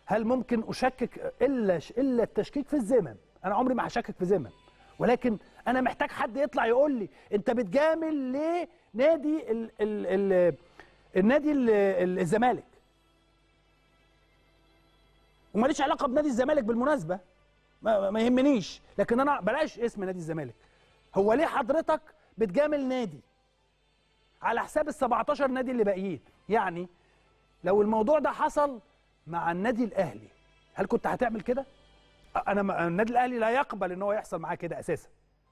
هل ممكن اشكك الا الا التشكيك في الذمم انا عمري ما هشكك في ذمم ولكن انا محتاج حد يطلع يقول لي انت بتجامل ليه نادي ال ال ال النادي ال- ال- الزمالك وماليش علاقه بنادي الزمالك بالمناسبه ما, ما يهمنيش لكن انا بلاش اسم نادي الزمالك هو ليه حضرتك بتجامل نادي على حساب ال 17 نادي اللي باقيين يعني لو الموضوع ده حصل مع النادي الاهلي هل كنت هتعمل كده انا ما- النادي الاهلي لا يقبل ان هو يحصل معاه كده اساسا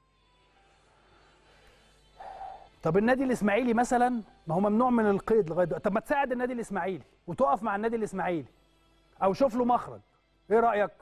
طب النادي الاسماعيلي مثلا ما هو ممنوع من القيد لغايه دلوقتي طب ما تساعد النادي الاسماعيلي وتقف مع النادي الاسماعيلي او شوف له مخرج ايه رايك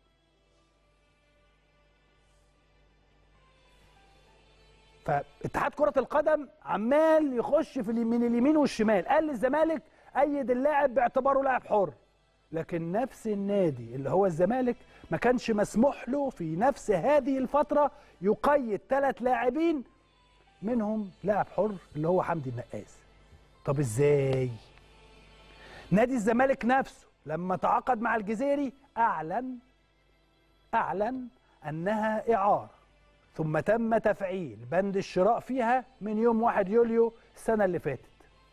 فاتحاد كرة القدم عمال يخش في اليمين اليمين والشمال قال للزمالك أيد اللاعب باعتباره لاعب حر لكن نفس النادي اللي هو الزمالك ما كانش مسموح له في نفس هذه الفترة يقيد ثلاث لاعبين منهم لاعب حر اللي هو حمدي النقاز طب ازاي نادي الزمالك نفسه لما تعاقد مع الجزيري أعلن أعلن أنها إعارة ثم تم تفعيل بند الشراء فيها من يوم 1 يوليو السنة اللي فاتت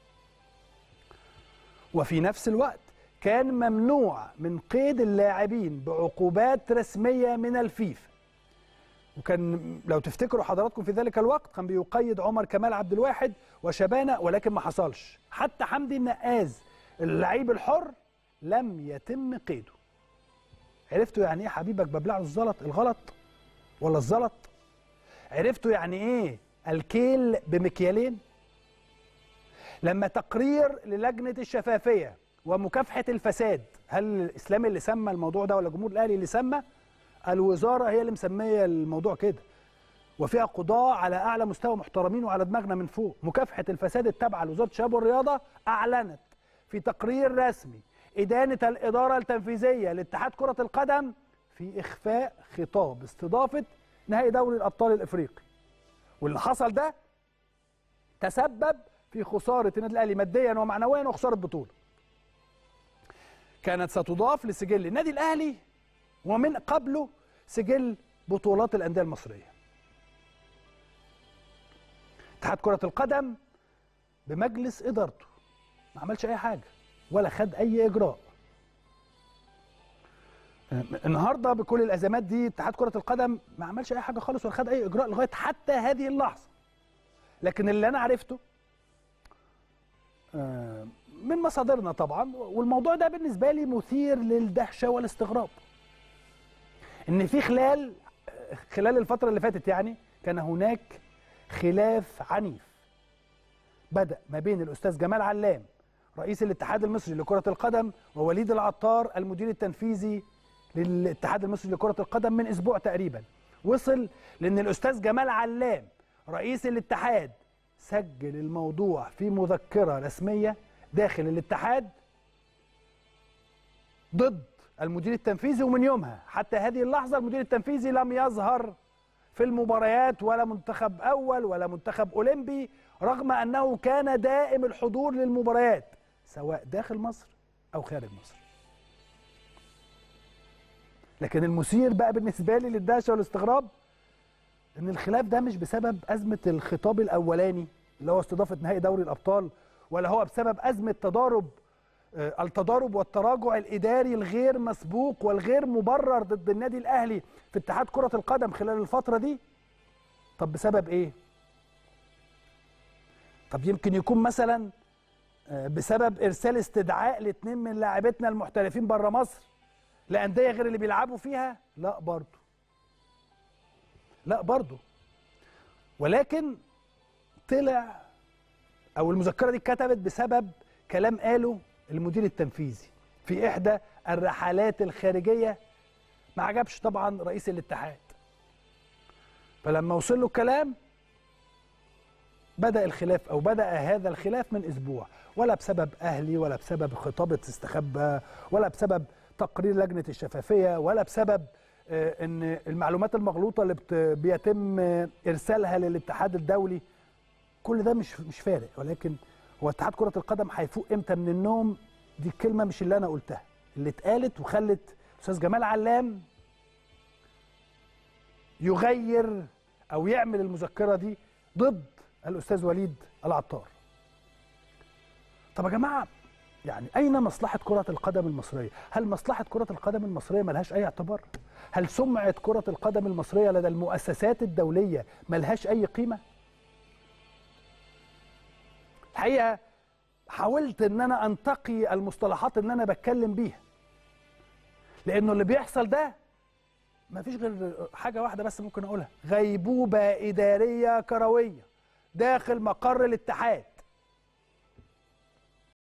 وفي نفس الوقت كان ممنوع من قيد اللاعبين بعقوبات رسمية من الفيفا وكان لو تفتكروا حضراتكم في ذلك الوقت كان بيقيد عمر كمال عبد الواحد وشبانة ولكن ما حصلش حتى حمدي النقاز اللعيب الحر لم يتم قيده عرفتوا يعني ايه حبيبك ببلعه الزلط الغلط ولا الزلط عرفتوا يعني ايه الكيل بمكيالين لما تقرير للجنه الشفافيه ومكافحه الفساد هل الاسلامي اللي سمى الموضوع ده ولا الجمهور الاهلي اللي سمى الوزاره هي اللي مسميه الموضوع كده وفيها قضاة على اعلى مستوى محترمين وعلى دماغنا من فوق مكافحه الفساد التابعه لوزاره الشباب والرياضه اعلنت في تقرير رسمي ادانه الاداره التنفيذيه لاتحاد كره القدم في اخفاء خطاب استضافه نهائي دوري الابطال الافريقي واللي حصل ده تسبب في خساره النادي الاهلي ماديا ومعنويا وخساره بطوله كانت ستضاف لسجل النادي الاهلي ومن قبله سجل بطولات الانديه المصريه اتحاد كره القدم بمجلس ادارته ما عملش اي حاجه ولا خد اي اجراء النهارده بكل الازمات دي اتحاد كره القدم ما عملش اي حاجه خالص ولا خد اي اجراء لغايه حتى هذه اللحظه لكن اللي انا عرفته آه، من مصادرنا طبعا والموضوع ده بالنسبه لي مثير للدهشه والاستغراب ان في خلال خلال الفتره اللي فاتت يعني كان هناك خلاف عنيف بدا ما بين الاستاذ جمال علام رئيس الاتحاد المصري لكره القدم ووليد العطار المدير التنفيذي للاتحاد المصري لكره القدم من اسبوع تقريبا وصل لان الاستاذ جمال علام رئيس الاتحاد سجل الموضوع في مذكره رسميه داخل الاتحاد ضد المدير التنفيذي ومن يومها حتى هذه اللحظه المدير التنفيذي لم يظهر في المباريات ولا منتخب اول ولا منتخب اولمبي رغم انه كان دائم الحضور للمباريات سواء داخل مصر او خارج مصر لكن المثير بقى بالنسبه لي للدهشه والاستغراب ان الخلاف ده مش بسبب ازمه الخطاب الاولاني اللي هو استضافه نهائي دوري الابطال ولا هو بسبب ازمه تضارب آه، التضارب والتراجع الاداري الغير مسبوق والغير مبرر ضد النادي الاهلي في اتحاد كره القدم خلال الفتره دي طب بسبب ايه طب يمكن يكون مثلا آه، بسبب ارسال استدعاء لاثنين من لاعبتنا المحترفين بره مصر لانديه غير اللي بيلعبوا فيها لا برضه لا برضه ولكن طلع او المذكره دي اتكتبت بسبب كلام قاله المدير التنفيذي في احدى الرحلات الخارجيه ما عجبش طبعا رئيس الاتحاد فلما وصل له الكلام بدا الخلاف او بدا هذا الخلاف من اسبوع ولا بسبب اهلي ولا بسبب خطابه استخبى ولا بسبب تقرير لجنه الشفافيه ولا بسبب آه، ان المعلومات المغلوطه اللي بت- بيتم آه، ارسالها للاتحاد الدولي كل ده مش مش فارق ولكن هو اتحاد كره القدم هيفوق امتى من النوم دي الكلمه مش اللي انا قلتها اللي اتقالت وخلت الاستاذ جمال علام يغير او يعمل المذكره دي ضد الاستاذ وليد العطار طب يا جماعه يعني اين مصلحه كره القدم المصريه هل مصلحه كره القدم المصريه ملهاش اي اعتبار هل سمعه كره القدم المصريه لدى المؤسسات الدوليه ملهاش اي قيمه الحقيقه حاولت ان انا انتقي المصطلحات اللي انا بتكلم بيها لانه اللي بيحصل ده ما فيش غير حاجه واحده بس ممكن اقولها غيبوبه اداريه كرويه داخل مقر الاتحاد